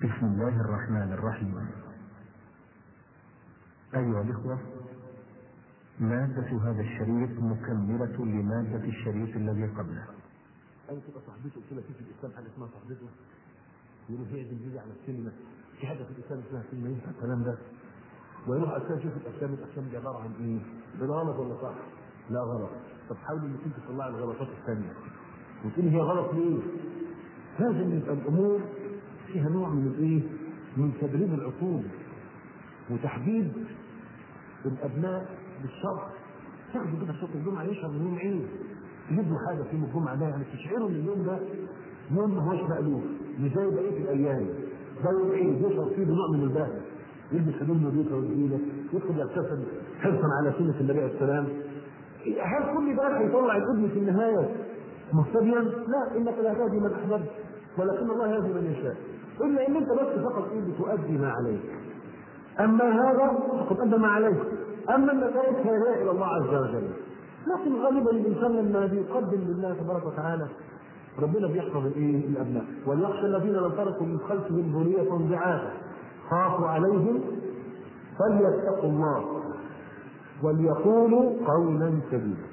بسم الله الرحمن الرحيم أيها الإخوة مادة هذا الشريط مكملة لمادة الشريط الذي قبله انا تبقى صاحبته قلت لها في في الاسلام حاجه اسمها صاحبته يقولوا هي دي بيجي على السينما في حاجه في الاسلام اسمها سينما ينفع الكلام ده ويروح اساسا يشوف الافلام الافلام دي عباره عن ايه؟ بالغلط ولا صح؟ لا غلط طب حاولي انك انت تطلعي الغلطات الثانيه وتقولي هي غلط ليه؟ لازم يبقى الامور فيها نوع من الايه؟ من تدريب العقول وتحديد الابناء بالشرع تاخدوا كده صوت الجمعه يشرب من يوم عيد تجيب له حاجه في يوم الجمعه ده يعني تشعره ان اليوم ده يوم ما هوش مألوف مش زي بقيه الايام ده يوم عيد يشعر فيه بنوع من البهجه يلبس هدوم نظيفه وجديده يدخل يغتسل حرصا على سنه النبي عليه السلام هل كل ده هيطلع الابن في النهايه مهتديا؟ لا انك لا تهدي من احببت ولكن الله يهدي من يشاء الا ان انت بس فقط ايه بتؤدي ما عليك اما هذا فقد ادى ما عليه اما النتائج فهي الى الله عز وجل لكن غالبا الانسان لما بيقدم لله تبارك وتعالى ربنا بيحفظ الايه الابناء وليخشى الذين لم تركوا من خلفهم ذريه ضعافا خافوا عليهم فليتقوا الله وليقولوا قولا سديدا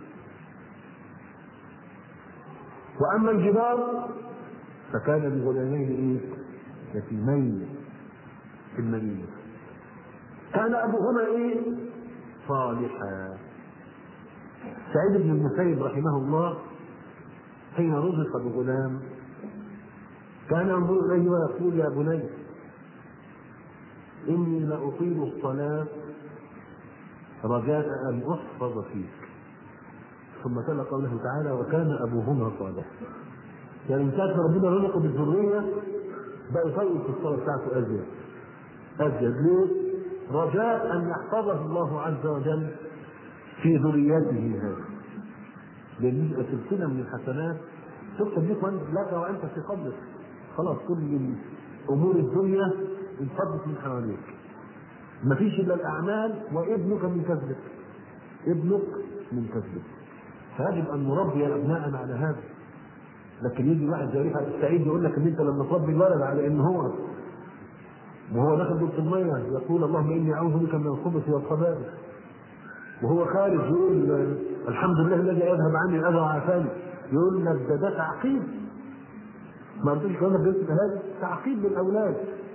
واما الجبال فكان بغلامين ايه يتيمين في المدينه كان ابوهما ايه صالحا سعيد بن المسيب رحمه الله حين رزق بغلام كان ينظر اليه ويقول يا بني اني لاطيل الصلاه رجاء ان احفظ فيك ثم تلا قوله تعالى وكان ابوهما صالحا يعني من ساعه ربنا رزقه بالذريه بقى يطول في الصلاه بتاعته ازيد ازيد ليه؟ رجاء ان يحفظه الله عز وجل في ذريته هذه لان يبقى سلسله من الحسنات تكتب لك لك وانت في قبرك خلاص كل امور الدنيا انفضت من حواليك ما فيش الا الاعمال وابنك من كسبك ابنك من كسبك فيجب ان نربي ابناءنا على هذا لكن يجي واحد زي رفعت السعيد يقول لك ان انت لما تربي الولد على ان هو وهو داخل دورة المية يقول اللهم اني اعوذ بك من الخبث والخبائث وهو خارج يقول الحمد لله الذي يذهب عني الاذى وعافاني يقول لك ده ده تعقيد ما قلتش كلام بيت هذا تعقيد للاولاد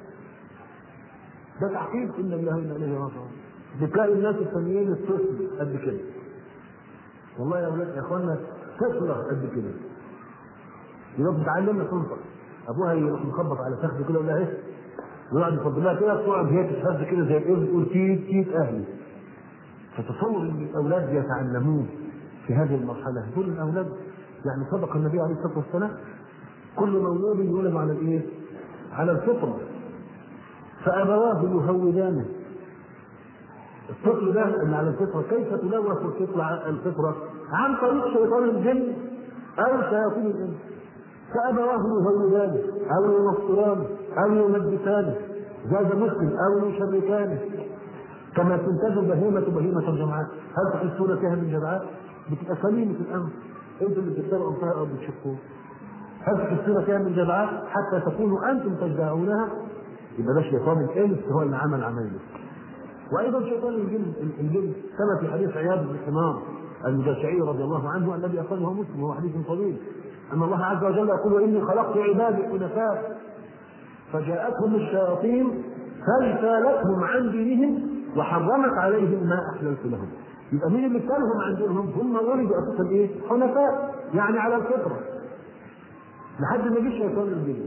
ده تعقيد ان الله وانا اليه راجعون بتلاقي الناس الفنيين الطفل قد كده والله يا اولاد يا اخوانا طفله قد كده يروح بتعلمنا تنطق ابوها يروح مخبط على فخذ كده يقول لها ايه ويقعد يفضل لها كده تقعد هي تتهز كده زي الايه بتقول تيت تيت اهلي فتصور ان الاولاد يتعلمون في هذه المرحله دول الاولاد يعني صدق النبي عليه الصلاه والسلام كل مولود يولد على الايه؟ على الفطره فابواه يهودانه الطفل ده اللي على الفطره كيف تلوث الفطره الفطره؟ عن طريق شيطان الجن او شياطين الانس فابواه يهودانه او ينصرانه او يمجسانه زاد مسلم او يشركانه كما تنتج البهيمة بهيمة الجمعات هل تحسون فيها من جمعات؟ بتبقى سليمة الأمر أنتم اللي بتختاروا أنفها أو بتشكوها هل تحسون فيها من جمعات حتى تكونوا أنتم تجدعونها؟ يبقى ده شيطان الإنس هو اللي عمل عمايله وأيضا شيطان الجن الجن كما في حديث عياض بن حمار المجاشعي رضي الله عنه الذي أخرجه مسلم وهو حديث طويل أن الله عز وجل يقول وإني خلقت عبادي حنفاء فجاءتهم الشياطين فاجتالتهم عن دينهم وحرمت عليهم ما احللت لهم يبقى مين اللي ابتلهم عن دينهم هم ولدوا اساسا ايه حنفاء يعني على الفطره لحد ما جه شيطان الجن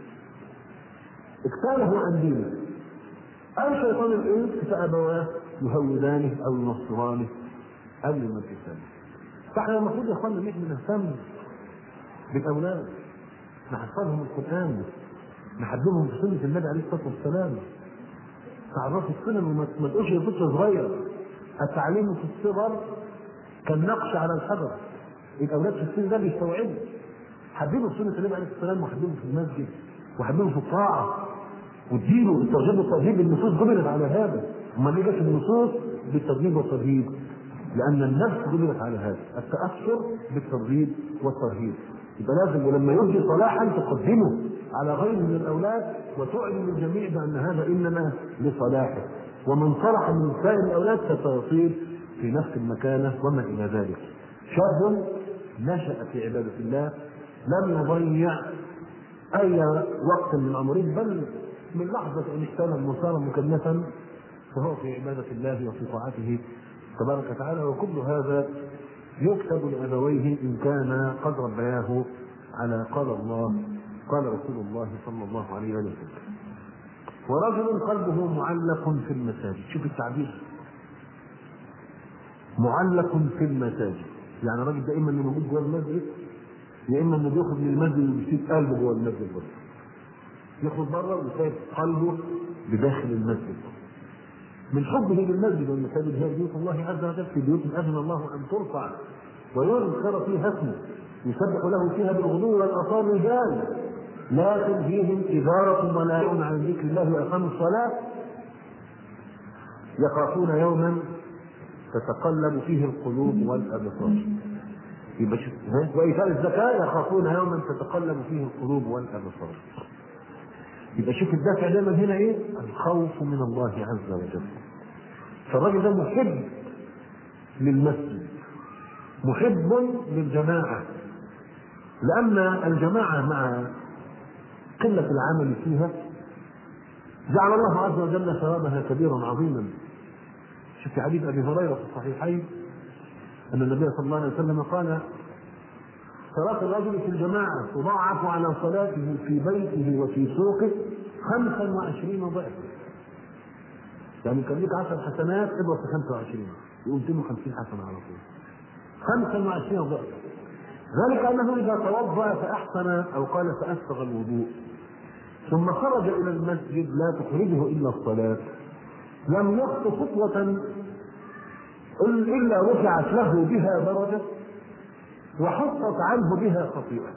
اكتاله عن دينه او شيطان الانس فابواه يهودانه او ينصرانه او يمجسانه فاحنا المفروض يا اخوانا ان احنا نهتم بالاولاد نحفظهم القران نحببهم في سنه النبي عليه الصلاه والسلام تعرفوا السنن وما تقولش يا طفل صغير التعليم في الصغر كالنقش على الحجر الاولاد في السن ده بيستوعبوا حببوا في سنه النبي عليه الصلاه والسلام وحببوا في المسجد وحببوا في الطاعه واديله الترغيب والترهيب النصوص جبلت على هذا امال ليه جت النصوص بالترغيب والترهيب لان النفس جبلت على هذا التاثر بالترغيب والترهيب يبقى لازم ولما يرجي صلاحا تقدمه على غيره من الاولاد وتعلم الجميع بان هذا انما لصلاحه ومن صلح من سائر الاولاد فسيصير في نفس المكانه وما الى ذلك شاب نشا في عباده الله لم يضيع اي وقت من عمره بل من لحظه ان استلم وصار مكلفا فهو في عباده الله وفي طاعته تبارك وتعالى وكل هذا يكتب لابويه ان كان قد ربياه على قال الله قال رسول الله صلى الله عليه وسلم ورجل قلبه معلق في المساجد شوف التعبير معلق في المساجد يعني الراجل ده اما انه موجود جوه المسجد يا اما انه بيخرج من المسجد وبيسيب قلبه جوه المسجد بس يخرج بره وسايب قلبه بداخل المسجد من حبه للمسجد والمساجد هي بيوت الله عز وجل في بيوت اذن الله ان ترفع ويذكر فيها اسمه يسبح له فيها بالغدو والاصال رجال لا تلهيهم تجارة ولا يعون عن ذكر الله وإقام الصلاة يخافون يوما تتقلب فيه القلوب والأبصار وإيتاء الزكاة يخافون يوما تتقلب فيه القلوب والأبصار يبقى شوف الدافع دايما هنا ايه؟ الخوف من الله عز وجل. فالراجل ده محب للمسجد. محب للجماعة. لأن الجماعة مع قلة العمل فيها جعل الله عز وجل ثوابها كبيرا عظيما. شوف في حديث أبي هريرة في الصحيحين أن النبي صلى الله عليه وسلم قال صلاة الرجل في الجماعة تضاعف على صلاته في بيته وفي سوقه خمسا وعشرين ضعفا. يعني كان ليك عشر حسنات اضرب في خمسة وعشرين يقول 250 حسنة على طول. خمسا وعشرين ضعفا. ذلك أنه إذا توضأ فأحسن أو قال فأسبغ الوضوء ثم خرج إلى المسجد لا تخرجه إلا الصلاة لم يخط خطوة إلا رفعت له بها درجة وحطت عنه بها خطيئة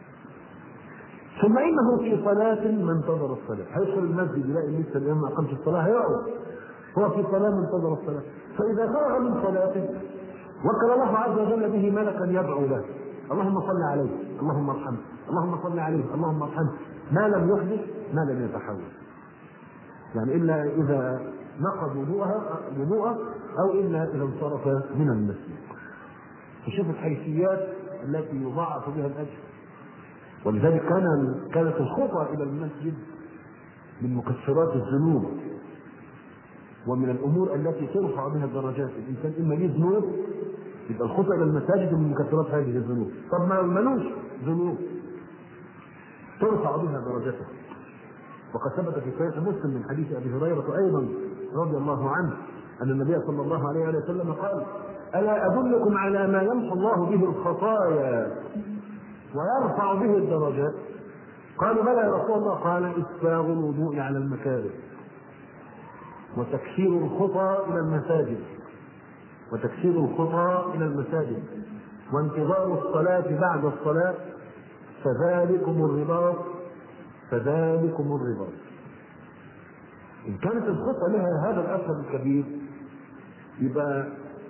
ثم انه في صلاة ما انتظر الصلاة هيدخل المسجد يلاقي لسه الامام ما اقامش الصلاة هيقعد هو في صلاة منتظر الصلاة فإذا فرغ من صلاته وكل الله عز وجل به ملكا يدعو له اللهم صل عليه اللهم ارحمه اللهم صل عليه اللهم ارحمه ما لم يحدث ما لم يتحول يعني الا اذا نقض وضوءها وضوءه او الا اذا انصرف من المسجد فشوف الحيثيات التي يضاعف بها الاجر ولذلك كان كانت الخطى الى المسجد من مكسرات الذنوب ومن الامور التي ترفع بها الدرجات الانسان اما ليه ذنوب يبقى الخطى الى المساجد من مكسرات هذه الذنوب طب ما ملوش ذنوب ترفع بها درجته وقد ثبت في صحيح مسلم من حديث ابي هريره ايضا رضي الله عنه ان النبي صلى الله عليه وسلم قال الا ادلكم على ما يمحو الله به الخطايا ويرفع به الدرجات قالوا بلى يا رسول الله قال اسباغ الوضوء على المكاره وتكثير الخطى الى المساجد وتكثير الخطى الى المساجد وانتظار الصلاة بعد الصلاة فذلكم الرباط فذلكم الرباط إن كانت الخطة لها هذا الأثر الكبير يبقى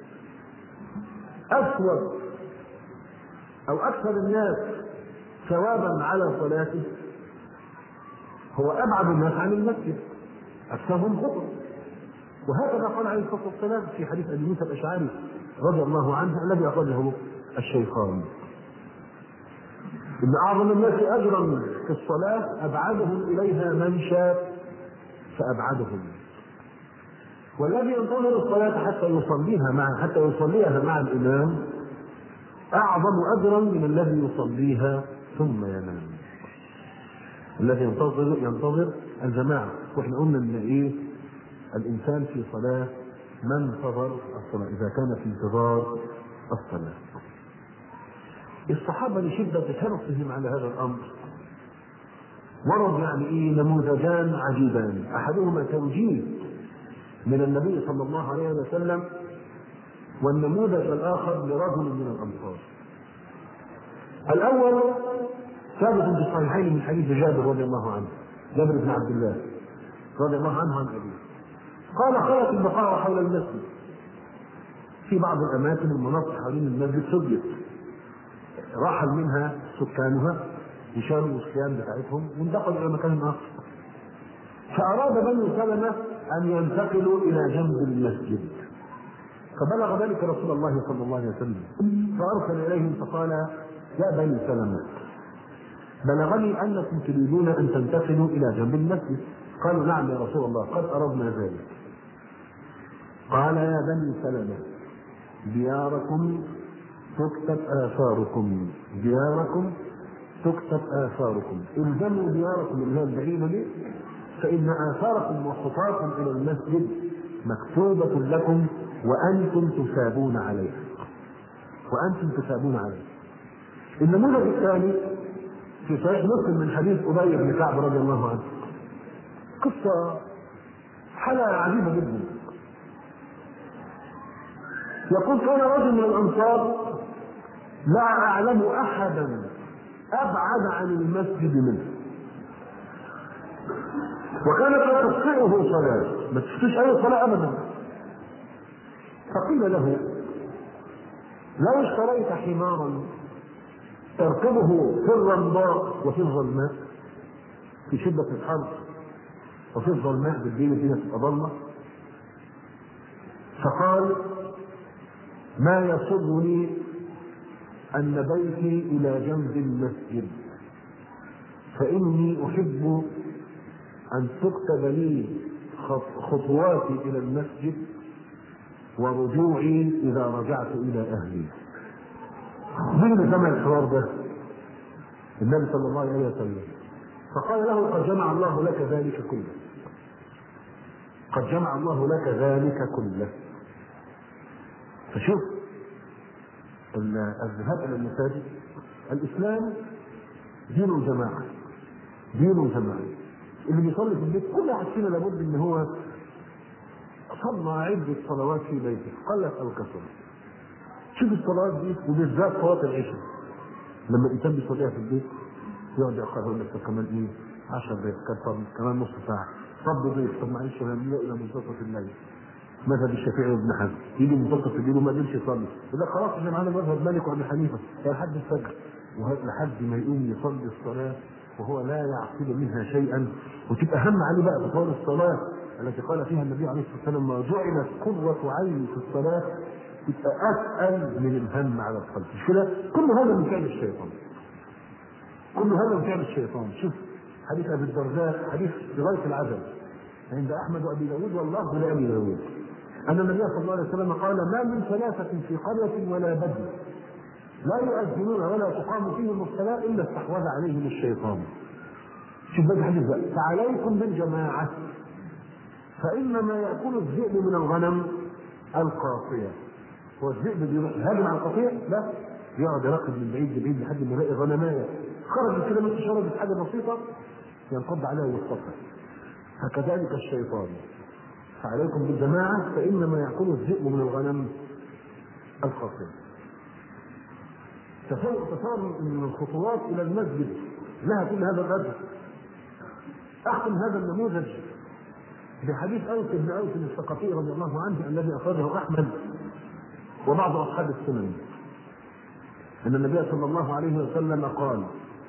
أسود أو أكثر الناس ثوابا على صلاته هو أبعد الناس عن المسجد أكثرهم خطأ وهكذا قال عليه الصلاة والسلام في حديث أبي موسى الأشعري رضي الله عنه الذي أخرجه الشيخان إن أعظم الناس أجرا في الصلاة أبعدهم إليها من شاء فأبعدهم والذي ينتظر الصلاة حتى يصليها مع حتى يصليها مع الإمام أعظم أجرا من الذي يصليها ثم ينام. الذي ينتظر ينتظر الجماعة واحنا قلنا إن إيه؟ الإنسان في صلاة ما انتظر الصلاة إذا كان في انتظار الصلاة. الصحابة لشدة حرصهم على هذا الأمر ورد يعني إيه نموذجان عجيبان أحدهما توجيه من النبي صلى الله عليه وسلم والنموذج الآخر لرجل من الأنصار الأول ثابت في الصحيحين من حديث جابر رضي الله عنه جابر بن عبد الله رضي الله عنه عن أبيه قال خلت البقاء حول المسجد في بعض الأماكن المناطق حوالين المسجد سجت رحل منها سكانها وشالوا الخيام بتاعتهم وانتقلوا الى مكان اخر فاراد بنو سلمه ان ينتقلوا الى جنب المسجد فبلغ ذلك رسول الله صلى الله عليه وسلم فارسل اليهم فقال يا بني سلمه بلغني انكم تريدون ان تنتقلوا الى جنب المسجد قالوا نعم يا رسول الله قد اردنا ذلك قال يا بني سلمه دياركم تكتب آثاركم دياركم تكتب آثاركم الزموا دياركم اللي هي البعيدة دي فإن آثاركم وخطاكم إلى المسجد مكتوبة لكم وأنتم تثابون عليها وأنتم تثابون عليها النموذج الثاني في صحيح مسلم من حديث أبي بن كعب رضي الله عنه قصة حالة عجيبة جدا يقول كان رجل من الأنصار لا أعلم أحدا أبعد عن المسجد منه وكانت لا تخطئه صلاة ما تشتيش أي صلاة أبدا فقيل له لو اشتريت حمارا تركبه في الرمضاء وفي الظلماء في شدة الحر وفي الظلماء بالليل الدنيا تبقى ضلمة فقال ما يسرني أن بيتي إلى جنب المسجد فإني أحب أن تكتب لي خطواتي إلى المسجد ورجوعي إذا رجعت إلى أهلي. مين اللي سمع الحوار ده؟ النبي صلى الله عليه وسلم. فقال له قد جمع الله لك ذلك كله. قد جمع الله لك ذلك كله. فشوف الذهاب الى المساجد الاسلام دين الجماعه دين الجماعه اللي بيصلي في البيت كل واحد فينا لابد ان هو صلى عدة صلوات في بيته قلت او كثرت شوف الصلوات دي وبالذات صلاه العشاء لما الانسان بيصليها في البيت يقعد يقرا يقول لك كمان ايه 10 دقائق كمان نص ساعه طب ضيف طب معلش هنملأ الى منتصف الليل مذهب الشافعي وابن حزم يجي منتصف الليل وما قدرش يصلي يقول لك خلاص احنا معانا مذهب مالك وابن حنيفه لحد الفجر لحد ما يقوم يصلي الصلاه وهو لا يعقل منها شيئا وتبقى هم عليه بقى بطول الصلاه التي قال فيها النبي عليه الصلاه والسلام ما جعلت قره عيني في الصلاه تبقى اثقل من الهم على القلب مش كده؟ كل هذا من فعل الشيطان كل هذا من فعل الشيطان شوف حديث ابي الدرداء حديث لغايه العزل عند احمد وابي داود والله لابي داود ان النبي صلى الله عليه وسلم قال ما من ثلاثه في قريه ولا بدو لا يؤذنون ولا تقام فيهم الصلاه الا استحوذ عليهم الشيطان شوف بقى الحديث بقى فعليكم بالجماعه فانما ياكل الذئب من الغنم القاصيه هو الذئب بيروح يهاجم على القطيع لا يقعد يراقب من بعيد لبعيد لحد ما يلاقي غنمايه خرجت كده من شربت حاجه بسيطه ينقض عليها ويصطفى فكذلك الشيطان فعليكم بالجماعة فإنما يأكل الذئب من الغنم القاصية تصور من الخطوات إلى المسجد لها كل هذا الأجر أختم هذا النموذج بحديث أوس بن أوس الثقفي رضي الله عنه الذي أخرجه أحمد وبعض أصحاب السنن أن النبي صلى الله عليه وسلم قال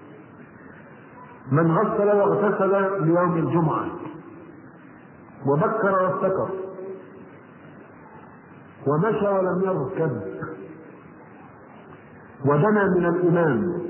من غسل واغتسل ليوم الجمعة وبكر وافتكر ومشى ولم يركب ودنا من الإمام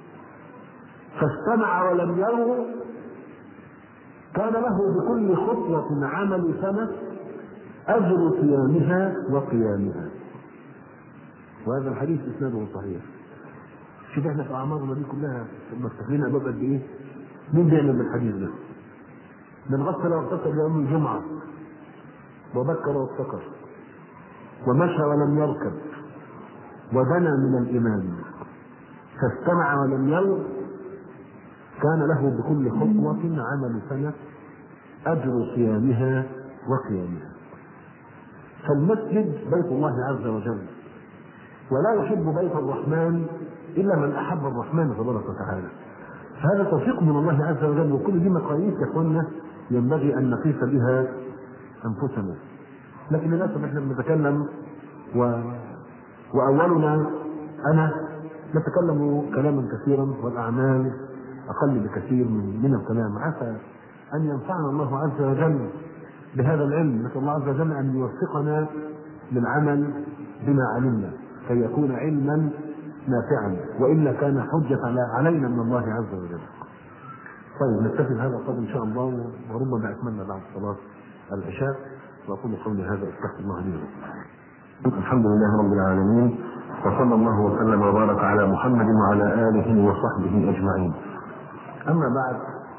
فاستمع ولم يرغب كان له بكل خطوة عمل سنة أجر صيامها وقيامها وهذا الحديث إسناده صحيح شوف احنا في أعمارنا دي كلها مستقلين أبواب قد إيه؟ مين بيعمل بالحديث ده؟ من غسل واغتسل يوم الجمعة وبكر وافتكر ومشى ولم يركب ودنا من الإمام فاستمع ولم يلغ كان له بكل خطوة عمل سنة أجر صيامها وقيامها فالمسجد بيت الله عز وجل ولا يحب بيت الرحمن إلا من أحب الرحمن تبارك وتعالى فهذا توفيق من الله عز وجل وكل دي مقاييس يا اخوانا ينبغي ان نقيس بها انفسنا لكن للاسف احنا بنتكلم و... واولنا انا نتكلم كلاما كثيرا والاعمال اقل بكثير من من الكلام عسى ان ينفعنا الله عز وجل بهذا العلم نسال الله عز وجل ان يوفقنا للعمل بما علمنا كي يكون علما نافعا والا كان حجه علينا من الله عز وجل. طيب نكتفي بهذا القدر ان شاء الله وربما اتمنى بعد صلاه العشاء واقول قولي هذا استغفر الله لي ولكم. الحمد لله رب العالمين وصلى الله وسلم وبارك على محمد وعلى اله وصحبه اجمعين. اما بعد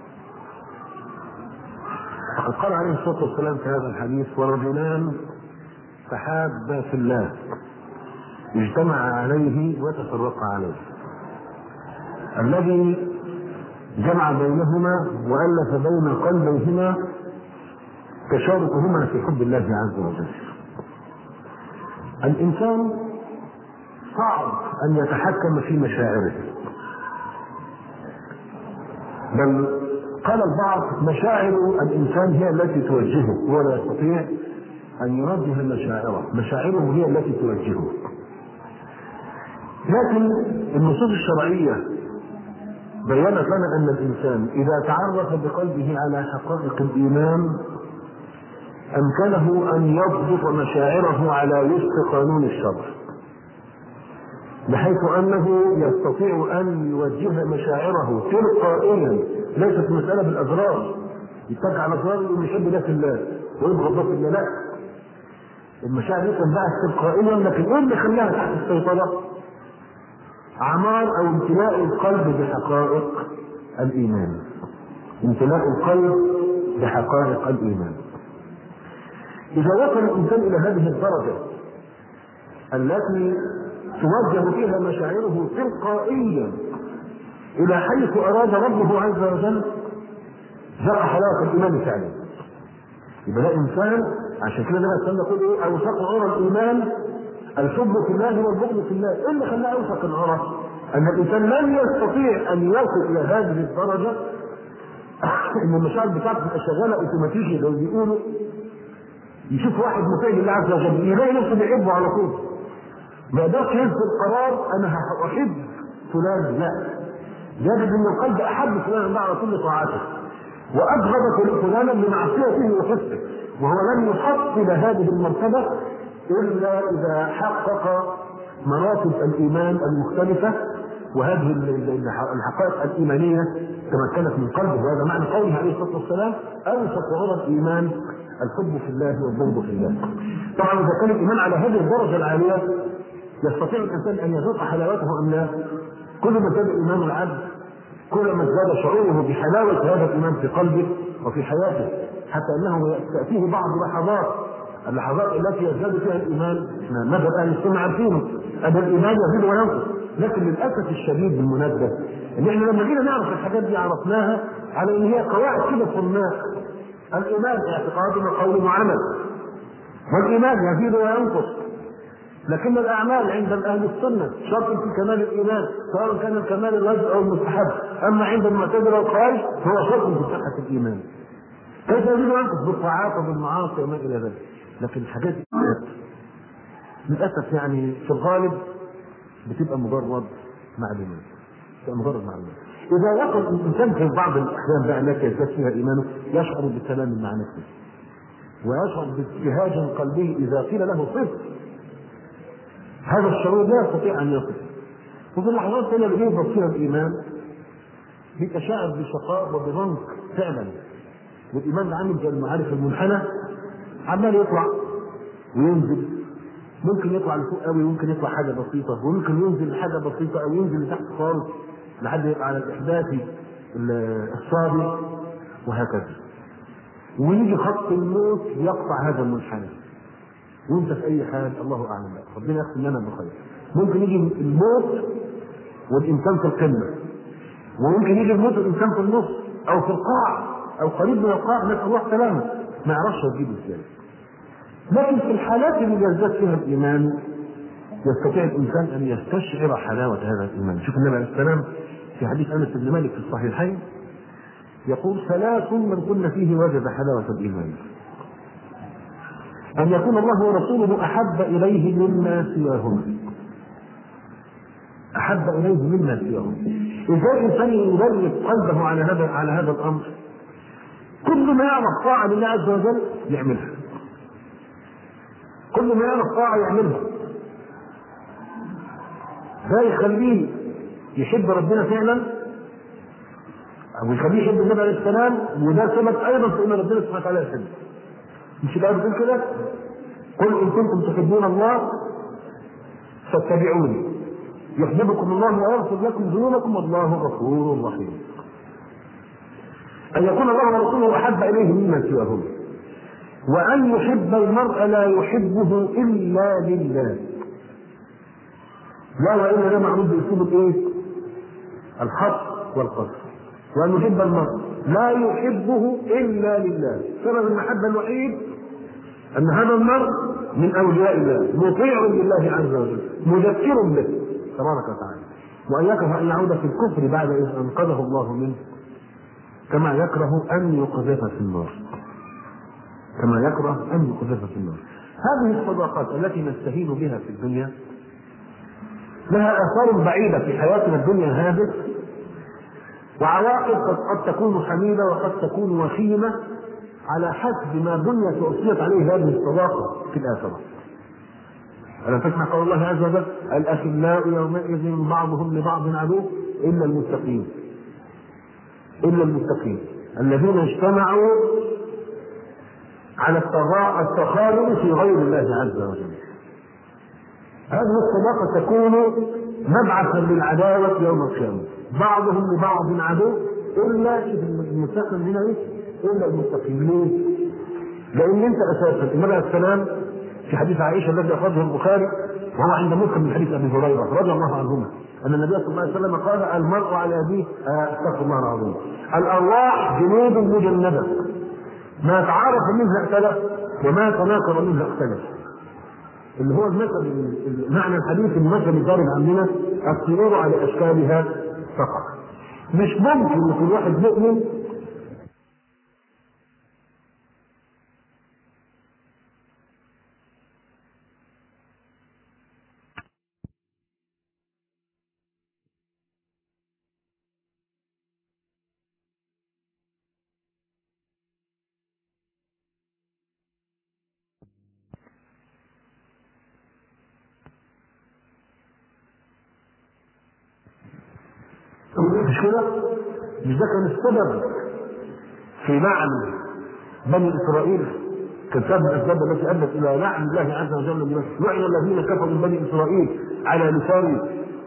فقد قال عليه الصلاه والسلام في هذا الحديث ورجلان تحابا في الله اجتمع عليه وتفرقا عليه الذي جمع بينهما والف بين قلبيهما تشاركهما في حب الله عز وجل الانسان صعب ان يتحكم في مشاعره بل قال البعض مشاعر الانسان هي التي توجهه هو لا يستطيع ان يوجه مشاعره مشاعره هي التي توجهه لكن النصوص الشرعيه بينت لنا ان الانسان اذا تعرف بقلبه على حقائق الايمان امكنه ان يضبط مشاعره على وفق قانون الشرع بحيث انه يستطيع ان يوجه مشاعره تلقائيا ليست مساله بالاضرار يتك على اضرار يقول يحب ده في الله ويبغض ده في الله لا المشاعر دي تنبعث تلقائيا لكن ايه اللي خلاها تحت السيطره؟ اعمار او امتلاء القلب بحقائق الايمان امتلاء القلب بحقائق الايمان اذا وصل الانسان الى هذه الدرجه التي توجه فيها مشاعره تلقائيا الى حيث اراد ربه عز وجل جاء حلاوه الايمان فعلا يبقى ده انسان عشان كده النبي صلى الله عليه وسلم يقول ايه اوثق عرى الايمان الحب في الله والبغض في الله ايه اللي خلاه اوثق العرى؟ ان الانسان لن يستطيع ان يصل الى هذه الدرجه ان المشاعر بتاعته تبقى شغاله اوتوماتيكي زي ما بيقولوا يشوف واحد مطيع لله عز وجل يلاقي نفسه بيحبه على طول ما يقدرش ينزل قرار انا احب فلان لا يجد ان القلب احب فلان على كل طاعته وابغض فلانا لمعصيته وحسه وهو لن يحصل هذه المرتبه الا اذا حقق مراتب الايمان المختلفه وهذه الحقائق الايمانيه تمكنت من قلبه وهذا معنى قوله عليه الصلاه والسلام اوثق عرى الايمان الحب في الله والبغض في الله. طبعا اذا كان الايمان على هذه الدرجه العاليه يستطيع الانسان ان يذوق حلاوته ام لا؟ كل ما زاد ايمان العبد كل ما ازداد شعوره بحلاوه هذا الايمان في قلبه وفي حياته حتى انه تاتيه بعض لحظات اللحظات التي يزداد فيها الايمان ماذا اهل السنه عارفينه ان الايمان يزيد وينقص لكن للاسف الشديد بالمناسبه ان احنا لما جينا نعرف الحاجات دي عرفناها على ان هي قواعد كده صناع الايمان اعتقاد وقول وعمل والايمان يزيد وينقص لكن الاعمال عند اهل السنه شرط في كمال الايمان سواء كان الكمال الواجب او المستحب اما عند المعتزله والخوارج هو شرط في صحه الايمان كيف يزيد وينقص بالطاعات وبالمعاصي وما الى ذلك لكن الحاجات دي للاسف يعني في الغالب بتبقى مجرد معلومات بتبقى مجرد معلومات اذا وصل الانسان في بعض الاحيان بقى التي يزداد فيها ايمانه يشعر بالسلام مع نفسه ويشعر بابتهاج قلبه اذا قيل له صف هذا الشعور لا يستطيع ان يصف وفي اللحظات اللي بيهبط فيها الايمان بيبقى شاعر بشقاء وبضنك فعلا والايمان ده عامل زي المعارف المنحنى عمال يطلع وينزل ممكن يطلع لفوق قوي وممكن يطلع حاجه بسيطه وممكن ينزل لحاجه بسيطه او ينزل لتحت خالص لحد يبقى على الاحداثي الصابي وهكذا ويجي خط الموت يقطع هذا المنحنى وانت في اي حال الله اعلم بقى ربنا يختم لنا بخير ممكن يجي الموت والانسان في القمه وممكن يجي الموت والانسان في النص او في القاع او قريب من القاع نسال الله السلامه ما يعرفش يجيبه ازاي لكن في الحالات اللي يزداد فيها الايمان يستطيع الانسان ان يستشعر حلاوه هذا الايمان شوف النبي عليه السلام في حديث انس بن مالك في الصحيحين يقول ثلاث من كن فيه وجد حلاوه الايمان أن يكون الله ورسوله أحب إليه مما سواهما أحب إليه مما سواهما ازاي الانسان يدرب قلبه على هذا على هذا الامر كل ما يعرف طاعه لله عز وجل يعملها كل ما يعرف طاعه يعملها ده يخليه يحب ربنا فعلا او يخليه يحب النبي عليه السلام وده سبب ايضا في ان ربنا سبحانه وتعالى يحبه مش الايه بتقول كده قل ان كنتم تحبون الله فاتبعوني يحببكم الله ويغفر لكم ذنوبكم والله غفور رحيم ان يكون الله ورسوله احب اليه مما سواهما وان يحب المرء لا يحبه الا لله لا والا ده معروف باسلوب الايه؟ الحق والقصر وان يحب المرء لا يحبه الا لله سبب المحبه الوحيد ان هذا المرء من اولياء الله مطيع لله عز وجل مذكر به تبارك وتعالى وان يكره ان يعود في الكفر بعد اذ انقذه الله منه كما يكره ان يقذف في النار كما يكره ان يقذف في النار هذه الصداقات التي نستهين بها في الدنيا لها اثار بعيده في حياتنا الدنيا هذه وعواقب قد, قد تكون حميده وقد تكون وخيمه على حسب ما بنيت واصلت عليه هذه الصداقه في الاخره. ألم تسمع قول الله عز وجل: الأخلاء يومئذ بعضهم لبعض عدو إلا المتقين. إلا المتقين الذين اجتمعوا على التخالف في غير الله عز وجل. هذه الصداقة تكون مبعثا للعداوة يوم القيامة بعضهم لبعض عدو إلا المتقين هنا إيه؟ إلا المتقين ليه؟ لأن أنت أساسا النبي عليه السلام في حديث عائشة الذي أخرجه البخاري وهو عند مسلم من حديث أبي هريرة رضي الله عنهما أن النبي صلى الله عليه وسلم قال المرء على أبيه استغفر الله العظيم الأرواح جنود مجندة ما تعارف منها ائتلف وما تناكر منها اختلف اللي هو المثل معنى الحديث المثل الضارب عندنا الطيور على اشكالها فقط مش ممكن يكون واحد مؤمن مش كده؟ مش ده كان السبب في لعن بني اسرائيل كان سبب الاسباب التي ادت الى لعن الله عز وجل لمن لعن الذين كفروا من بني اسرائيل على لسان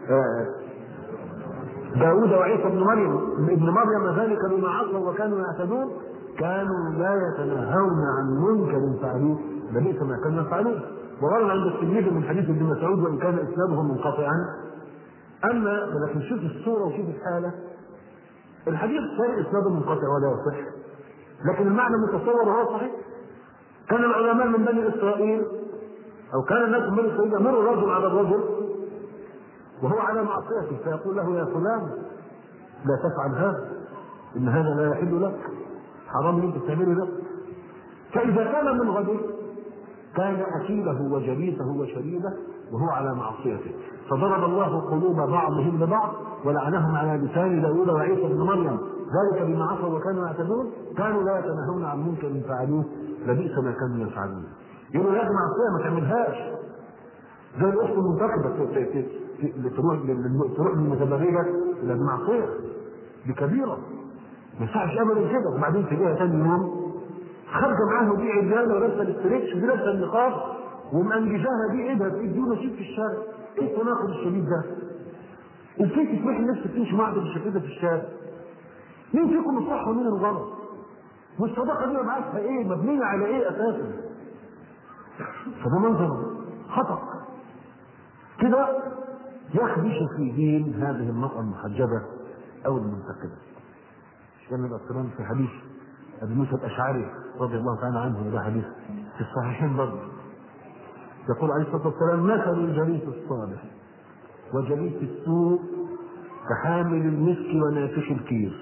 داوود وعيسى بن مريم ابن مريم ذلك بما عصوا وكانوا يعتدون كانوا لا يتناهون عن منكر فعلوه لبئس ما كانوا يفعلون وورد عند التلميذ من حديث ابن مسعود وان كان اسناده منقطعا اما لكن شوف الصوره وشوف الحاله الحديث صحيح اسناده منقطع ولا يصح لكن المعنى المتصور هو صحيح كان العلماء من بني اسرائيل او كان الناس من بني اسرائيل يمر الرجل على الرجل وهو على معصيته فيقول له يا فلان لا تفعل هذا ان هذا لا يحل لك حرام اللي انت بتعمله ده فاذا كان من غده كان اكيله وجليسه وشريبه وهو على معصيته فضرب الله قلوب بعضهم ببعض ولعنهم على لسان داوود وعيسى بن مريم ذلك بما عصوا وكانوا يعتدون كانوا لا يتناهون عن منكر فعلوه لبئس ما كانوا يفعلون يقولوا لازم معصيه ما تعملهاش زي الاخت المنتخبه تروح تروح للمتبرجه للمعصيه دي كبيره ما ينفعش ابدا كده وبعدين تلاقيها ثاني يوم خارجه معاها ودي عريانه ولابسه الاستريتش ودي لابسه النقاب ومأنججاها دي ايدها في ايدي ماشيين في الشارع ايه التناقض الشديد ده؟ ازاي تسمح الناس تمشي معاها بالشكل ده في الشارع؟ مين فيكم الصح ومين الغلط؟ والصداقه دي مبعثها ايه؟ مبنيه على ايه اساسا؟ فده منظر خطأ كده يخدش في دين هذه المرأة المحجبة أو المنتقبة. كان الأسلام في حديث أبي موسى الأشعري رضي الله تعالى عنه وده حديث في الصحيحين برضه. يقول عليه الصلاة والسلام مثل الجليس الصالح وجليس السوء كحامل المسك ونافش الكير.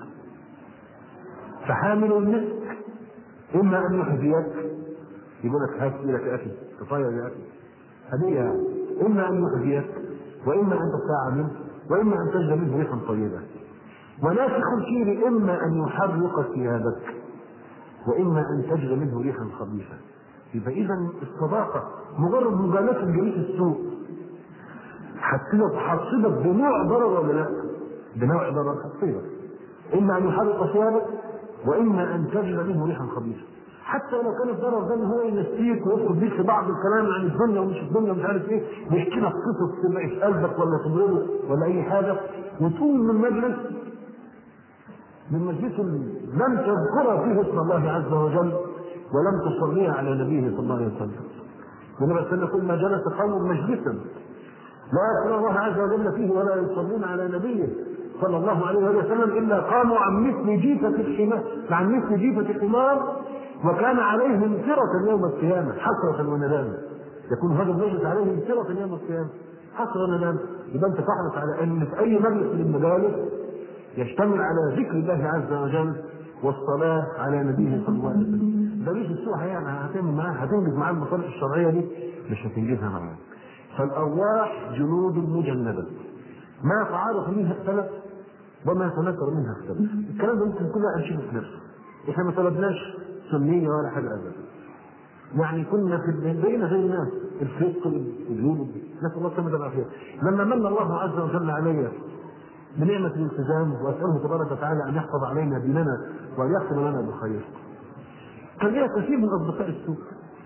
فحامل المسك إما أن يحذيك يقول لك هات لك يا أخي تطير يا أخي هدية يعني. إما أن يحذيك وإما أن تستاع منه وإما أن تجد منه ريحا طيبة ونافخ الكير إما أن يحرق ثيابك وإما أن تجد منه ريحا خبيثة يبقى إذا الصداقة مجرد مبالاة جريء السوء هتصيبك هتصيبك بنوع ضرر ولا لا؟ بنوع ضرر هتصيبك إما أن يحرق ثيابك وإما أن تجد منه ريحا خبيثة حتى لو كان الضرر ده ان هو ينسيك ويدخل بيك في بعض الكلام عن الدنيا ومش الدنيا ومش عارف ايه ويحكي لك قصص تبقى في قلبك ولا تضربه ولا اي حاجه وتقوم من مجلس من مجلس لم تذكر فيه اسم الله عز وجل ولم تصلي على نبيه صلى الله عليه وسلم والنبي صلى الله عليه وسلم كل ما جلس قوم مجلسا لا يذكر الله عز وجل فيه ولا يصلون على نبيه صلى الله عليه وسلم الا قاموا عن مثل جيفه الحمار عن مثل جيفه الحمار وكان عليهم سرة يوم القيامة حسرة وندامة يكون هذا المجلس عليهم سرة يوم القيامة حسرة وندامة يبقى أنت تحرص على أن في أي مجلس من المجالس يشتمل على ذكر الله عز وجل والصلاة على نبيه صلى الله عليه وسلم ده ليش السوء يعني هتعمل معاه هتنجز معاه المصالح الشرعية دي مش هتنجزها معاه فالأرواح جنود مجندة ما تعارف منها اختلف وما تنكر منها اختلف الكلام ده ممكن كله هنشوفه في نفسه احنا ما طلبناش سنية ولا حاجة أبدا يعني كنا في بقينا زي الناس الفسق الوجود نسأل الله السلامة والعافية لما من الله عز وجل علي بنعمة الالتزام وأسأله تبارك وتعالى أن يحفظ علينا ديننا وأن يختم لنا بالخير كان ليا كثير من أصدقاء السوء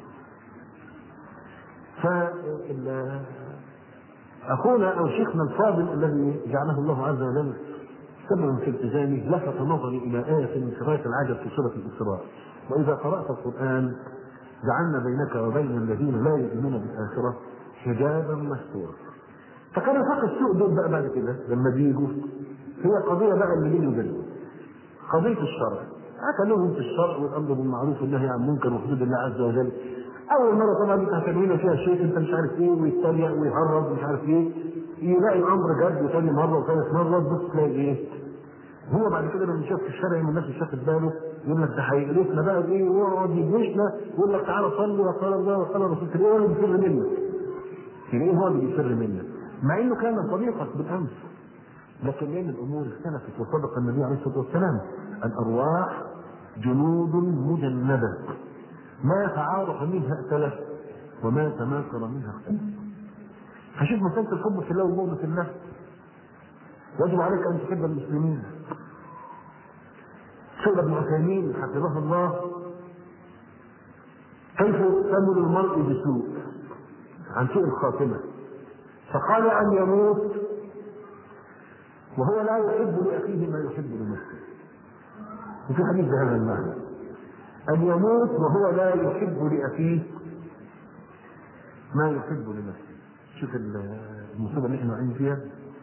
ف أخونا أو شيخنا الفاضل الذي جعله الله عز وجل سببا في التزامه لفت نظري الى آية من غاية العجب في سورة الإسراء وإذا قرأت القرآن جعلنا بينك وبين الذين لا يؤمنون بالآخرة حجابا مستورا فكان فقط السوء دول بقى بعد كده لما بيجوا هي قضية بقى اللي بيني وبينهم قضية الشرع أكلوهم في الشرع والأمر بالمعروف والنهي عن المنكر وحدود الله عز وجل أول مرة طبعا يتهكمون فيها شيء أنت مش عارف إيه ويتريق ويهرب مش عارف إيه يلاقي الأمر جد وثاني مرة وثالث مرة تبص تلاقي إيه هو بعد كده لما شاف في الشارع من الناس مش واخد باله يقول لك ده هيقرفنا بقى ايه ويقعد يجوشنا يقول لك تعالى صلي وقال الله وقال الرسول تلاقيه هو اللي بيفر منك تلاقيه هو اللي بيفر منك مع انه كان صديقك بالامس لكن لان الامور اختلفت وصدق النبي عليه الصلاه والسلام الارواح جنود مجنده ما تعارف منها ائتلف وما تناكر منها اختلف فشوف مسألة الحب في الله والبغض في الله يجب عليك ان تحب المسلمين سئل ابن عثيمين حفظه الله كيف تمر المرء بسوء عن سوء الخاتمه فقال ان يموت وهو لا يحب لاخيه ما يحب لنفسه وفي حديث بهذا المعنى ان يموت وهو لا يحب لاخيه ما يحب لنفسه شوف المصيبه اللي احنا واقعين فيها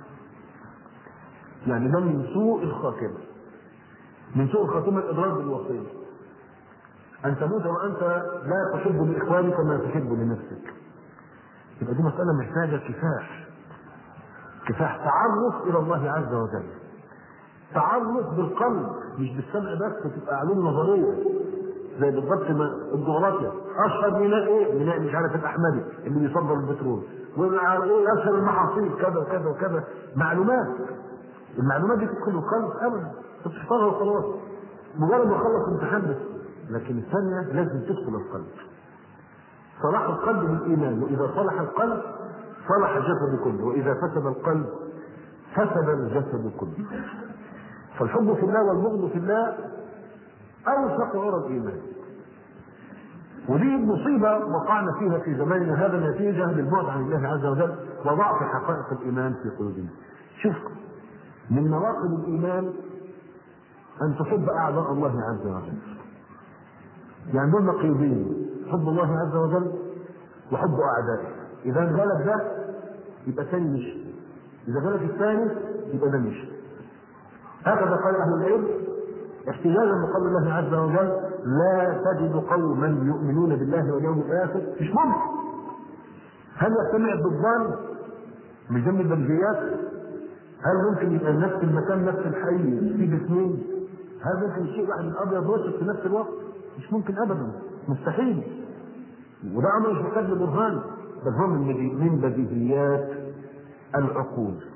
يعني ده من سوء الخاتمه من سوء الخاتمه الاضرار بالوصيه ان تموت وانت لا تحب لاخوانك ما تحب لنفسك يبقى دي مساله محتاجه كفاح كفاح تعرف الى الله عز وجل تعرف بالقلب مش بالسمع بس تبقى علوم نظريه زي بالضبط ما الجغرافيا اشهر ميناء ايه؟ ميناء مش عارف الاحمدي اللي بيصدر البترول وايه اشهر المحاصيل كذا وكذا وكذا معلومات المعلومات دي تدخل القلب ابدا تحفظها وخلاص مجرد ما اخلص امتحان بس لكن الثانيه لازم تدخل القلب صلاح القلب بالايمان واذا صلح القلب صلح الجسد كله واذا فسد القلب فسد الجسد كله فالحب في الله والبغض في الله اوثق عرى الايمان ودي مصيبة وقعنا فيها في زماننا هذا نتيجة للبعد عن الله عز وجل وضعف حقائق الإيمان في قلوبنا. شوف من نواقض الإيمان أن تحب أعداء الله عز وجل. يعني دول نقيضين حب الله عز وجل وحب أعدائه. إذا غلب ده يبقى الثاني مشي. إذا غلب الثاني يبقى ده مشي. هكذا قال أهل العلم احتجاجا بقول الله عز وجل لا تجد قوما يؤمنون بالله واليوم الاخر مش ممكن هل يجتمع الضدان مش ضمن البلديات هل ممكن يبقى نفس المكان نفس الحي في جسمين هل ممكن شيء واحد ابيض واسود في نفس الوقت مش ممكن ابدا مستحيل وده امر مش محتاج لبرهان بل هو من من بديهيات العقول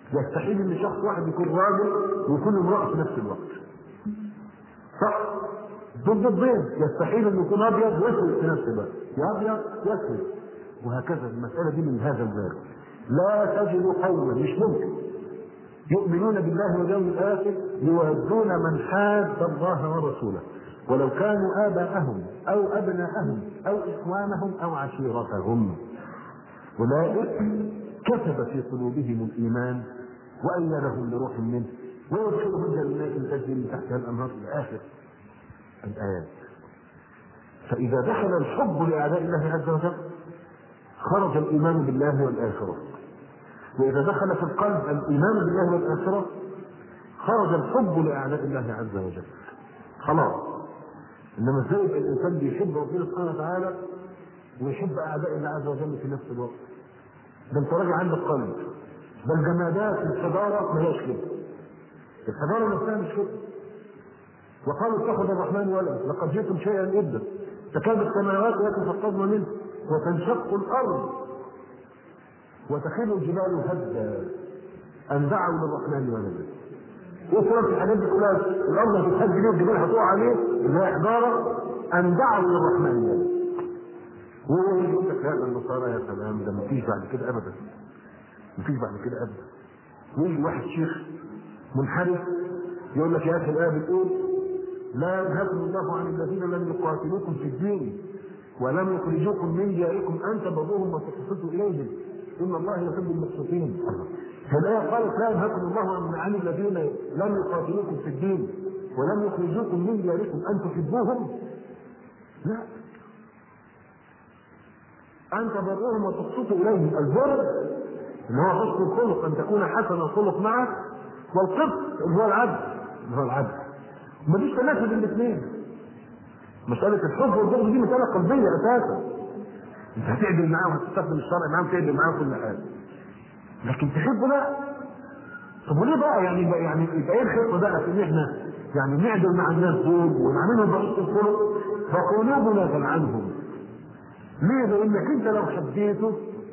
يستحيل ان شخص واحد يكون راجل ويكون امراه في نفس الوقت صح ضد الضين يستحيل ان يكون ابيض واسود في نفس الوقت يا ابيض يا اسود وهكذا المساله دي من هذا الباب لا تجد قوما مش ممكن يؤمنون بالله واليوم الاخر يودون من حاد الله ورسوله ولو كانوا اباءهم او ابناءهم او اخوانهم او عشيرتهم اولئك كتب في قلوبهم الايمان وايدهم بروح منه ويدخلهم جنات تجري من تحتها الانهار الى اخر الايات فاذا دخل الحب لاعداء الله عز وجل خرج الايمان بالله والاخره واذا دخل في القلب الايمان بالله والاخره خرج الحب لاعداء الله عز وجل خلاص انما ازاي يبقى الانسان بيحب ربنا سبحانه وتعالى ويحب اعداء الله عز وجل في نفس الوقت ده انت راجل عندك قلب ده الجمادات الحضاره ما هيش كده الحضاره نفسها مش كده وقالوا اتخذ الرحمن ولدا لقد جئتم شيئا ابدا تكاد السماوات يتفطرن منه وتنشق الارض وتخيل الجبال هدا ان دعوا للرحمن ولدا ايه سبب الحاجات دي كلها الارض هتتهد ليه والجبال هتقع عليه اللي هي حجاره ان دعوا للرحمن ولدا وهو يقول لك لا ده النصارى يا سلام ده مفيش بعد كده ابدا مفيش بعد كده ابدا ويجي واحد شيخ منحرف يقول لك يا اخي الايه بتقول لا ينهاكم الله عن الذين لم يقاتلوكم في الدين ولم يخرجوكم من دياركم ان تبروهم وتقسطوا اليهم ان الله يحب المقسطين فالايه قالت لا ينهاكم الله عن عن الذين لم يقاتلوكم في الدين ولم يخرجوكم من دياركم ان تحبوهم لا ان تبروهم وتقسطوا اليهم البر اللي هو حسن الخلق ان تكون حسن الخلق معه والقسط اللي هو العدل اللي هو العدل مفيش تناسب الاثنين مسألة الحب والبغض دي مسألة قلبية أساسا أنت هتعدل معاه وهتستخدم الشرع معاه وتعدل معاه كل حاجة لكن تحبه لا طب وليه بقى يعني بقى يعني يبقى ايه الخطة بقى في ان احنا يعني نعدل مع الناس دول ونعملهم بحسن الخلق فقلوبنا تلعنهم ليه؟ لأنك أنت لو حبيته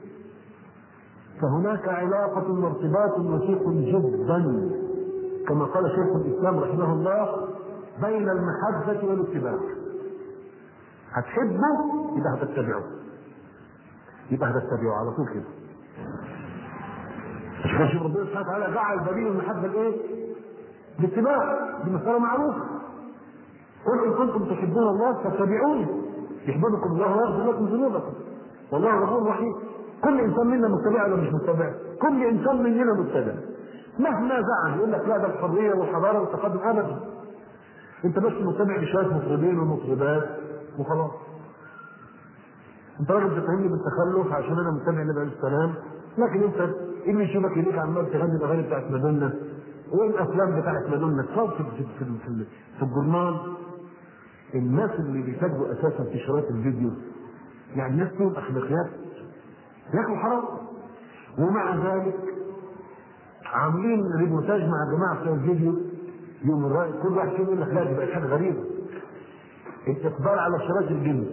فهناك علاقة وارتباط وثيق جدا كما قال شيخ الإسلام رحمه الله بين المحبة والاتباع هتحبه يبقى هتتبعه يبقى هتتبعه على طول كده عشان شوف ربنا سبحانه وتعالى جعل دليل المحبة الايه؟ الاتباع دي مسألة معروفة قل إن كنتم تحبون الله فاتبعوني يحببكم الله ويغفر لكم ذنوبكم والله غفور رحيم كل انسان منا متبع ولا مش متبع؟ كل انسان مننا متبع مهما زعم يقول لك لا ده الحريه والحضاره والتقدم ابدا انت بس متبع لشويه مطربين ومطربات وخلاص انت راجل بتتهمني بالتخلف عشان انا متبع النبي عليه السلام لكن انت اللي يشوفك يليك عمال تغني الاغاني بتاعت مادونا والافلام بتاعت مادونا تصور في في في, في, في الجورنال الناس اللي بيتاجروا اساسا في شرايط الفيديو يعني الناس فيهم اخلاقيات ياكلوا حرام ومع ذلك عاملين ريبورتاج مع الجماعه بتوع الفيديو يوم الرأي كل واحد فيهم يقول لك لا دي بقت حاجه غريبه الاقبال على شرايط الجنس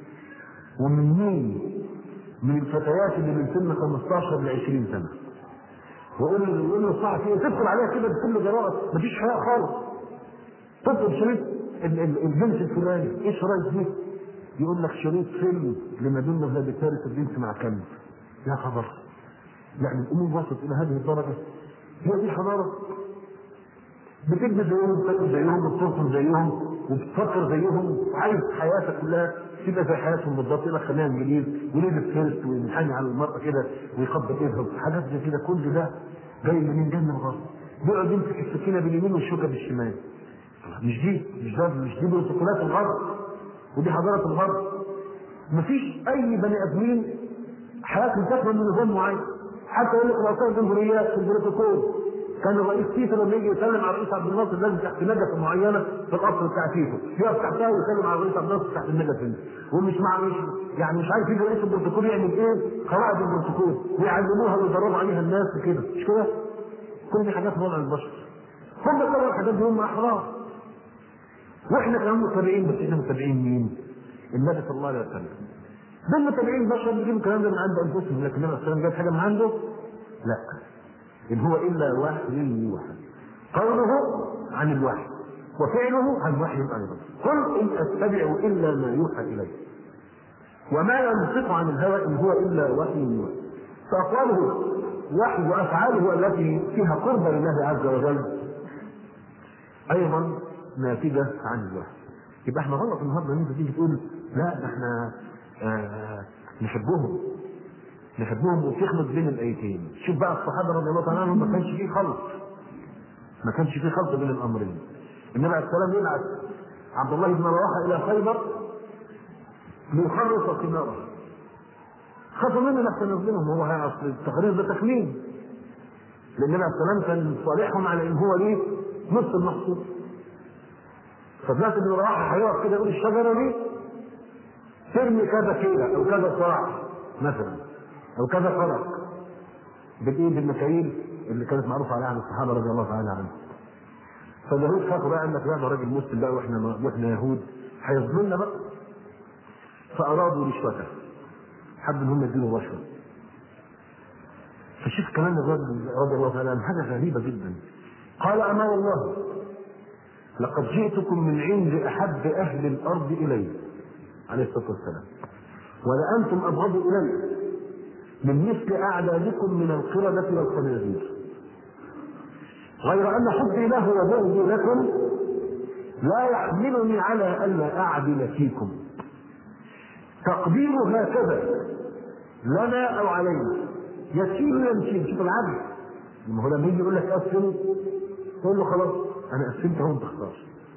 ومن مين؟ من الفتيات اللي من سن 15 ل 20 سنه ويقول له يقول له الصحفي ايه تدخل عليها كده بكل جراءه مفيش حياء خالص تطلب شريط الجنس الفلاني ايه شرايط دي؟ يقول لك شريط فيلم لمدينة لا بتارك الجنس مع كلب يا خبر يعني الامور وصلت الى هذه الدرجه هي دي حضاره بتكذب زيهم بتاكل زيهم بترسم زيهم وبتفكر زيهم عايز حياتك كلها تبقى زي حياتهم بالظبط يقول لك خلينا انجليز ولبس فيرست وينحني على المرأة كده ويخبط ايدها حاجات زي كده كل ده جاي منين جاي من الغرب بيقعد يمسك السكينه باليمين والشوكه بالشمال مش دي مش ده مش دي بروتوكولات الغرب ودي حضاره الغرب مفيش اي بني ادمين حياتهم تكمل من نظام معين حتى يقول لك رؤساء الجمهوريات في البروتوكول كان الرئيس تيتو لما يجي يسلم على الرئيس عبد الناصر لازم تحت نجفه معينه في القصر بتاع تيتو يقف تحتها ويسلم على الرئيس عبد الناصر تحت النجفه دي ومش مع مش يعني مش عارف يجي رئيس البروتوكول يعمل ايه قواعد البروتوكول ويعلموها ويدربوا عليها الناس وكده مش كده؟ كل دي حاجات وضع البشر هم طبعا الحاجات دي هم احرار واحنا كمان متابعين بس احنا متابعين مين؟ النبي صلى الله عليه وسلم دول متابعين بشر بيجيبوا الكلام ده من عند انفسهم لكن النبي صلى الله عليه وسلم جاب حاجه من عنده؟ لا إن هو إلا وحي يوحى قوله عن الوحي وفعله عن وحي أيضا قل إن أتبع إلا ما يوحى إلي وما ينطق عن الهوى إن هو إلا وحي يوحى فأقواله وحي وأفعاله التي فيها قرب لله عز وجل أيضا ناتجة عن الوحي يبقى احنا غلط النهارده ان انت تيجي تقول لا ده احنا آه نحبهم نحبهم وتخلط بين الايتين شوف بقى الصحابه رضي الله تعالى عنهم ما كانش فيه خلط ما كانش فيه خلط بين الامرين النبي عليه السلام يبعث عبد الله بن رواحه الى خيبر ليخلص ثماره خافوا منه لحسن يظلمهم هو اصل التقرير ده تخمين لان النبي عليه السلام كان صالحهم على ان هو ليه نص المحصول فبنات ابن رواحه هيقف كده يقول الشجره دي ترمي كذا كيلة او كذا صاع مثلا او كذا فرق بالايه بالمكاييل اللي كانت معروفه عليها عن الصحابه رضي الله تعالى عنهم فاليهود خافوا بقى انك بقى راجل مسلم بقى واحنا واحنا يهود هيظلمنا بقى فارادوا رشوته حب ان هم يديله رشوه فشوف كمان الرجل رضي الله تعالى عنه حاجه غريبه جدا قال اما والله لقد جئتكم من عند احب اهل الارض الي عليه الصلاه والسلام ولانتم ابغض الي من مثل اعدادكم من القرده والخنازير غير ان حبي له وبغضي لكم لا يحملني على الا اعدل فيكم تقدير هكذا لنا او علينا يسير يمشي شوف العدل لما هو لما يجي يقول لك قسم تقول له خلاص انا قسمت وانت اختار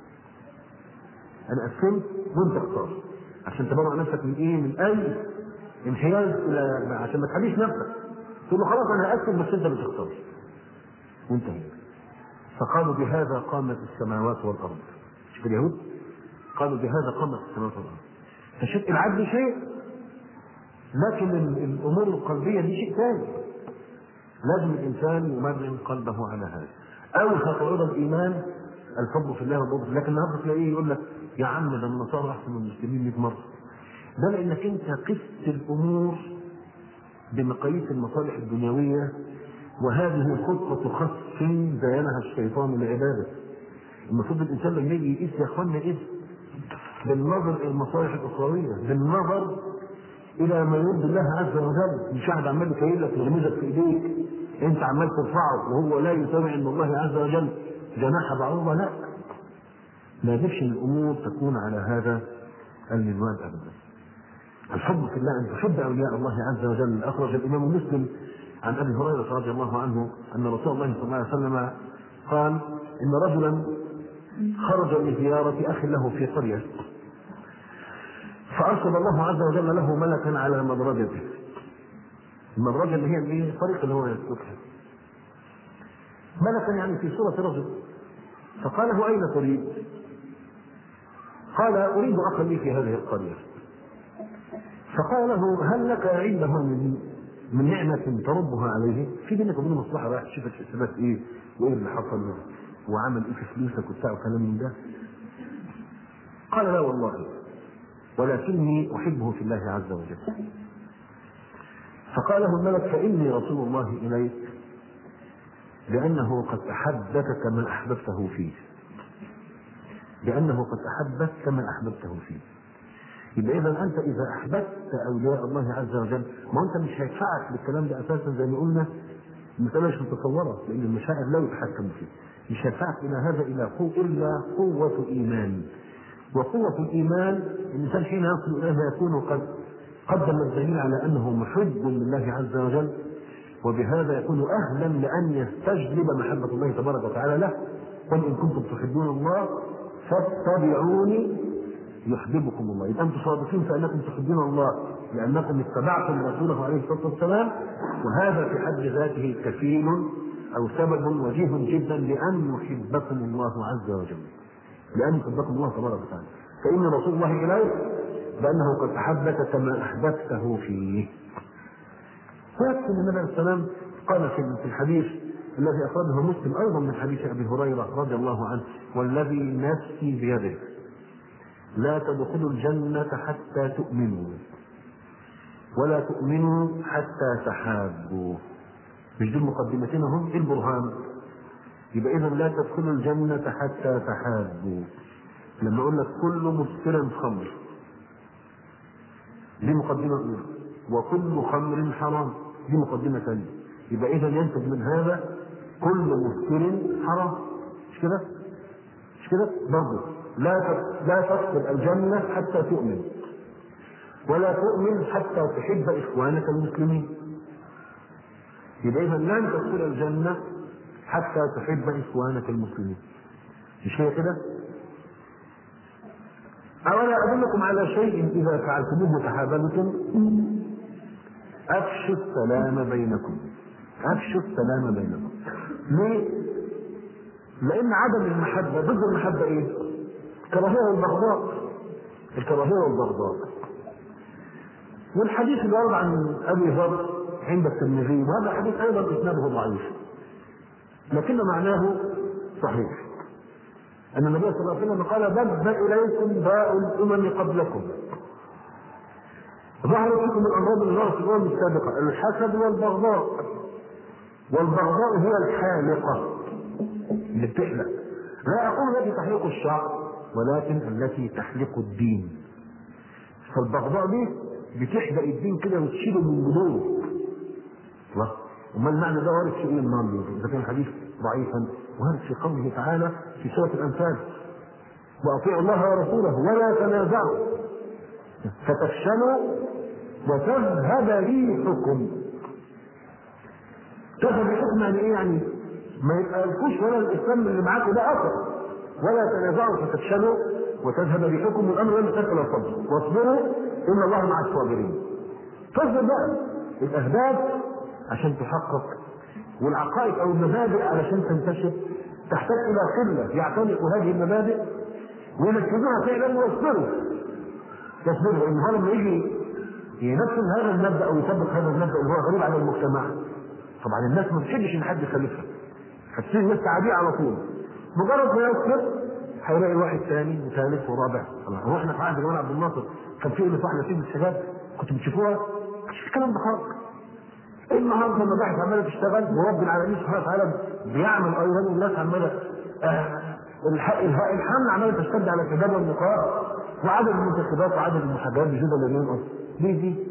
انا قسمت وانت اختار عشان تبرع نفسك من ايه من اي انحياز الى عشان ما تحبيش نفسك تقول له خلاص انا هقسم بس انت اللي تختار وانتهى فقالوا بهذا قامت السماوات والارض شوف اليهود قالوا بهذا قامت السماوات والارض فشوف العدل شيء لكن الامور القلبيه دي شيء ثاني لازم الانسان يمرن قلبه على هذا اوثق رضا الايمان الحب في الله والبغض لكن النهارده تلاقيه يقول لك يا عم ده النصارى احسن من المسلمين 100 مره ده لانك انت قست الامور بمقاييس المصالح الدنيويه وهذه خطه خصف زينها الشيطان لعباده المفروض الانسان لما يجي يقيس يا اخوانا ايه بالنظر الى المصالح الاخرويه بالنظر الى ما يرضي الله عز وجل مش واحد عمال يكيل لك يغمزك في ايديك انت عمال ترفعه وهو لا يسمع عند الله عز وجل جناح بعوضه لا ما يجبش ان الامور تكون على هذا المنوال ابدا الحب في الله ان تحب اولياء الله عز وجل اخرج الامام مسلم عن ابي هريره رضي الله عنه ان رسول الله صلى الله عليه وسلم قال ان رجلا خرج لزياره اخ له في قريه فارسل الله عز وجل له ملكا على مدرجته المدرجه اللي هي الايه الطريق اللي هو يسلكها ملكا يعني في صوره رجل فقال له اين تريد قال اريد اخا لي في هذه القريه فقال له هل لك عنده من من نعمة تربها عليه في بينك وبين مصلحة رايح تشوف الحسابات ايه وايه اللي حصل وعمل ايه في فلوسك وبتاع وكلام من ده قال لا والله ولكني احبه في الله عز وجل فقال له الملك فاني رسول الله اليك لانه قد احبك كما احببته فيه لانه قد احبك كما احببته فيه يبقى اذا انت اذا احببت اولياء الله عز وجل ما انت مش هيدفعك بالكلام ده اساسا زي ما قلنا المساله مش متصوره لان المشاعر لا يتحكم فيه مش هيدفعك الى هذا الى قوة الا قوه ايمان وقوه الايمان الانسان حين يصل اليها يكون قد قدم الدليل على انه محب لله عز وجل وبهذا يكون اهلا لان يستجلب محبه الله تبارك وتعالى له قل ان كنتم تحبون الله فاتبعوني يحببكم الله يبقى انتم صادقين في انكم تحبون الله لانكم اتبعتم رسوله عليه الصلاه والسلام وهذا في حد ذاته كفيل او سبب وجيه جدا لان يحبكم الله عز وجل لان يحبكم الله تبارك وتعالى فان رسول الله اليك بانه قد احبك كما احببته فيه ويكفي ان النبي عليه السلام قال في الحديث الذي اخرجه مسلم ايضا من حديث ابي هريره رضي الله عنه والذي نفسي بيده لا تدخلوا الجنة حتى تؤمنوا ولا تؤمنوا حتى تحابوا مش دول مقدمتين هم ايه البرهان يبقى اذا لا تدخلوا الجنة حتى تحابوا لما اقول لك كل مسكر خمر دي مقدمة أولى وكل خمر حرام دي مقدمة ثانية يبقى إذا ينتج من هذا كل مسكر حرام مش كده؟ مش كده؟ برضه لا تد- لا تدخل الجنة حتى تؤمن ولا تؤمن حتى تحب إخوانك المسلمين يبقى إذا لن تدخل الجنة حتى تحب إخوانك المسلمين مش هي كده؟ أولا أدلكم على شيء إذا فعلتموه تحاببتم أفشوا السلام بينكم أفشوا السلام بينكم ليه؟ لأن عدم المحبة ضد المحبة إيه؟ الكراهية والبغضاء الكراهية والبغضاء والحديث اللي ورد عن أبي ذر عند الترمذي وهذا حديث أيضا إسناده ضعيف لكن معناه صحيح أن النبي صلى الله عليه وسلم قال بد إليكم باء الأمم قبلكم ظهرت فيكم الأمراض اللي ظهرت في الأمم السابقة الحسد والبغضاء والبغضاء هي الحالقة اللي بتحلق لا أقول التي تحلق الشعر ولكن التي تحلق الدين فالبغضاء دي بتحلق الدين كده وتشيله من جذوره الله امال المعنى ده وارد في ايه النار اذا كان الحديث ضعيفا وارد في قوله تعالى في سوره الانفال واطيعوا الله ورسوله ولا تنازعوا فتفشلوا وتذهب ريحكم تذهب ريحكم يعني ايه يعني ما يبقالكوش ولا الاسلام اللي معاكم ده اثر ولا تنازعوا فتفشلوا وتذهب ريحكم والامر لم تكن الصبر واصبروا ان الله مع الصابرين تصبر بقى الاهداف عشان تحقق والعقائد او المبادئ علشان تنتشر تحتاج الى قله يعتنقوا هذه المبادئ وينفذوها فعلا ويصبروا يصبروا ان هو لما يجي ينفذ هذا المبدا او يطبق هذا المبدا اللي هو غريب على المجتمع طبعا الناس ما بتحبش ان حد يخالفها هتصير الناس عاديه على طول مجرد ما يصبر هيلاقي واحد ثاني وثالث ورابع الله هو احنا في عهد جمال عبد الناصر كان في اللي واحده سيد الشباب كنتوا بتشوفوها مش الكلام ده خالص النهارده المباحث عماله تشتغل ورب العالمين سبحانه وتعالى بيعمل ايضا والناس عماله آه الح- الح- الحمل عماله تشتد على الحجاب والنقاب وعدد المنتخبات وعدد المحاجات بجد ولا ينقص ليه دي؟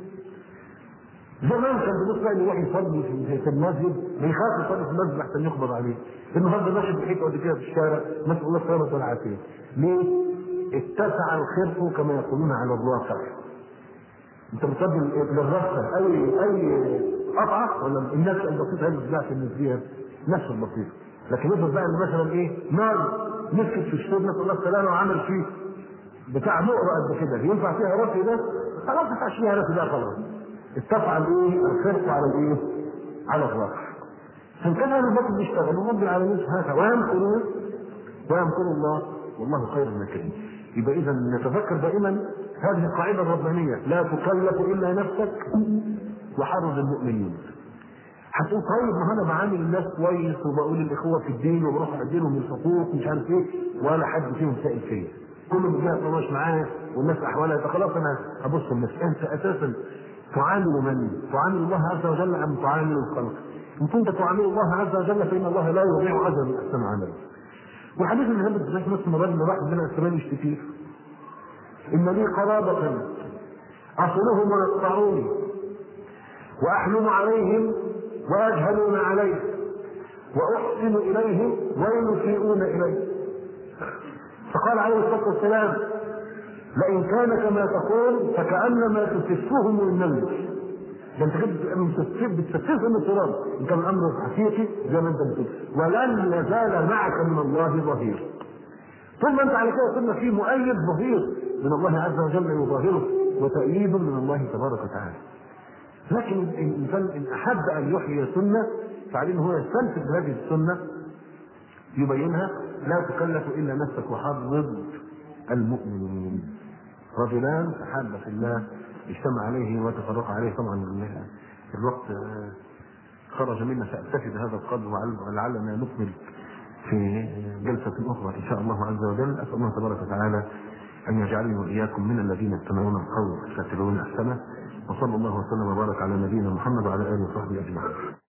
زمان كان بنطلع اللي يروح يصلي في في المسجد ما يخاف يصلي في المسجد احسن يقبض عليه النهارده ماشي بحيث قد كده في الشارع نسال الله السلامه والعافيه ليه؟ اتسع الخرف كما يقولون على الواقع انت بتقدم للرفه اي اي قطعه ولا الناس البسيطه هي اللي بتباع في النسبيه نفس البسيط لكن يفرض بقى ان مثلا ايه نار مسكت في الشرب نسال الله السلامه وعمل فيه بتاع نقره قد كده ينفع فيها رفي ده؟ خلاص ما ينفعش فيها رفي ده خلاص اتفق الايه؟ الخرق على الايه؟ على الرفع عشان كده اهل الباطل بيشتغلوا رب العالمين سبحانه وتعالى ويمكرون ويمكر الله والله خير الماكرين يبقى اذا نتذكر دائما هذه القاعده الربانيه لا تكلف الا نفسك وحرز المؤمنين هتقول طيب ما انا بعامل الناس كويس وبقول الاخوه في الدين وبروح اديلهم الحقوق مش عارف ايه ولا حد فيهم سائل فيا كله بيجي مش معايا والناس احوالها يبقى خلاص انا هبص الناس انت اساسا تعامل من؟ تعامل الله عز وجل ام تعامل الخلق؟ ان كنت تعامل الله عز وجل فان الله لا يضيع اجر من احسن عملا. والحديث اللي هبت في مسلم الرجل راح ربنا السلام يشتكيه ان لي قرابه اصلهم ويقطعوني واحلم عليهم ويجهلون علي واحسن اليهم ويسيئون الي فقال عليه الصلاه والسلام لئن كان كما تقول فكانما تسفهم الموت ده انت كده بتسفه بتسفه من التراب ان كان الامر حقيقي زي ما انت بتقول ولن يزال معك من الله ظهير ثم انت على كده قلنا في مؤيد ظهير من الله عز وجل يظاهره وتأييد من الله تبارك وتعالى لكن الانسان ان احب ان يحيي سنه فعليه ان هو يستنتج هذه السنه يبينها لا تكلف الا نفسك وحرض المؤمنين رجلان تحابا في الله اجتمع عليه وتفرق عليه طبعا الوقت خرج منا فاكتفي بهذا القدر ولعلنا نكمل في جلسة أخرى إن شاء الله عز وجل أسأل الله تبارك وتعالى أن يجعلني وإياكم من الذين يستمعون القول فيتبعون أحسنه وصلى الله وسلم وبارك على نبينا محمد وعلى آله وصحبه أجمعين